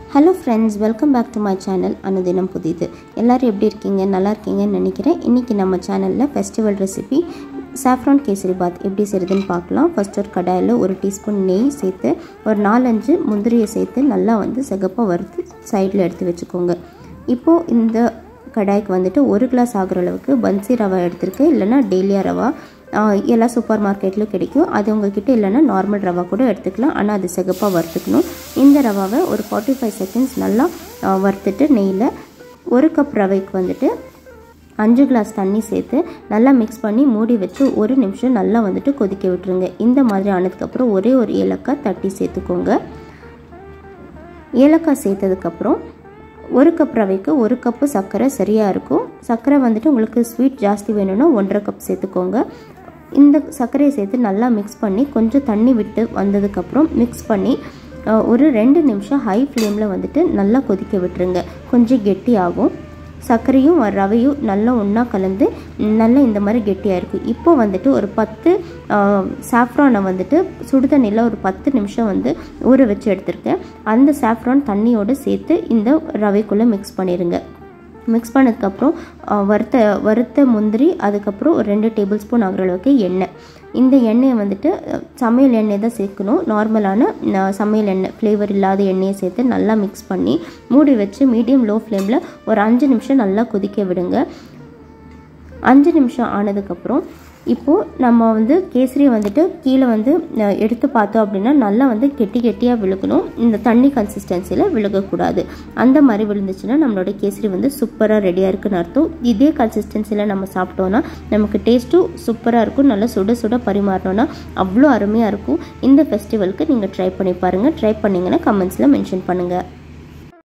hello friends welcome back to my channel அனுதினம் புதிது எல்லோரும் எப்படி இருக்கீங்க நல்லா இருக்கீங்கன்னு நினைக்கிறேன் இன்றைக்கி நம்ம சேனலில் festival recipe saffron kesari bath எப்படி செய்கிறதுன்னு பார்க்கலாம் ஃபஸ்ட் ஒரு கடாயில் ஒரு டீஸ்பூன் நெய் சேர்த்து ஒரு நாலஞ்சு முந்திரியை சேர்த்து நல்லா வந்து சிகப்பாக வறுத்து சைடில் எடுத்து வச்சுக்கோங்க இப்போது இந்த கடாய்க்கு வந்துட்டு ஒரு கிளாஸ் ஆகிற அளவுக்கு பன்சி ரவா எடுத்திருக்கேன் இல்லைன்னா டெய்லியா ரவா எல்லா சூப்பர் மார்க்கெட்லையும் கிடைக்கும் அது உங்ககிட்ட இல்லைன்னா நார்மல் ரவா கூட எடுத்துக்கலாம் ஆனால் அது சிகப்பாக வறுத்துக்கணும் இந்த ரவாவை ஒரு ஃபார்ட்டி ஃபைவ் செகண்ட்ஸ் நல்லா வறுத்துட்டு நெய்யில் ஒரு கப் ரவைக்கு வந்துட்டு அஞ்சு கிளாஸ் தண்ணி சேர்த்து நல்லா மிக்ஸ் பண்ணி மூடி வச்சு ஒரு நிமிஷம் நல்லா வந்துட்டு கொதிக்க விட்டுருங்க இந்த மாதிரி ஆனதுக்கப்புறம் ஒரே ஒரு ஏலக்காய் தட்டி சேர்த்துக்கோங்க ஏலக்காய் சேர்த்ததுக்கப்புறம் ஒரு கப் ரவைக்கு ஒரு கப்பு சர்க்கரை சரியாக இருக்கும் சர்க்கரை வந்துட்டு உங்களுக்கு ஸ்வீட் ஜாஸ்தி வேணும்னா ஒன்றரை கப் சேர்த்துக்கோங்க இந்த சர்க்கரையை சேர்த்து நல்லா மிக்ஸ் பண்ணி கொஞ்சம் தண்ணி விட்டு வந்ததுக்கப்புறம் மிக்ஸ் பண்ணி ஒரு ரெண்டு நிமிஷம் ஹை ஃப்ளேமில் வந்துட்டு நல்லா கொதிக்க விட்டுருங்க கொஞ்சம் கெட்டி ஆகும் சர்க்கரையும் ரவையும் நல்லா ஒன்றா கலந்து நல்லா இந்த மாதிரி கெட்டியாக இருக்குது இப்போ வந்துட்டு ஒரு பத்து சாஃப்ரானை வந்துட்டு சுடுதண்ணியில் ஒரு பத்து நிமிஷம் வந்து ஊற வச்சு எடுத்திருக்கேன் அந்த சாஃப்ரான் தண்ணியோடு சேர்த்து இந்த ரவைக்குள்ளே மிக்ஸ் பண்ணிடுங்க மிக்ஸ் பண்ணதுக்கப்புறம் வறுத்த வறுத்த முந்திரி அதுக்கப்புறம் ஒரு ரெண்டு டேபிள் ஸ்பூன் ஆகிற அளவுக்கு எண்ணெய் இந்த எண்ணெயை வந்துட்டு சமையல் எண்ணெய் தான் சேர்க்கணும் நார்மலான சமையல் எண்ணெய் ஃப்ளேவர் இல்லாத எண்ணெயை சேர்த்து நல்லா மிக்ஸ் பண்ணி மூடி வச்சு மீடியம் லோ ஃப்ளேமில் ஒரு அஞ்சு நிமிஷம் நல்லா கொதிக்க விடுங்க அஞ்சு நிமிஷம் ஆனதுக்கப்புறம் இப்போது நம்ம வந்து கேசரியை வந்துட்டு கீழே வந்து எடுத்து பார்த்தோம் அப்படின்னா நல்லா வந்து கெட்டி கெட்டியாக விழுகணும் இந்த தண்ணி கன்சிஸ்டன்சியில் விழுகக்கூடாது அந்த மாதிரி விழுந்துச்சுன்னா நம்மளோட கேசரி வந்து சூப்பராக ரெடியாக இருக்குன்னு அர்த்தம் இதே கன்சிஸ்டன்சியில் நம்ம சாப்பிட்டோன்னா நமக்கு டேஸ்ட்டும் சூப்பராக இருக்கும் நல்லா சுட சுட பரிமாறினோன்னா அவ்வளோ அருமையாக இருக்கும் இந்த ஃபெஸ்டிவலுக்கு நீங்கள் ட்ரை பண்ணி பாருங்கள் ட்ரை பண்ணிங்கன்னா கமெண்ட்ஸில் மென்ஷன் பண்ணுங்கள்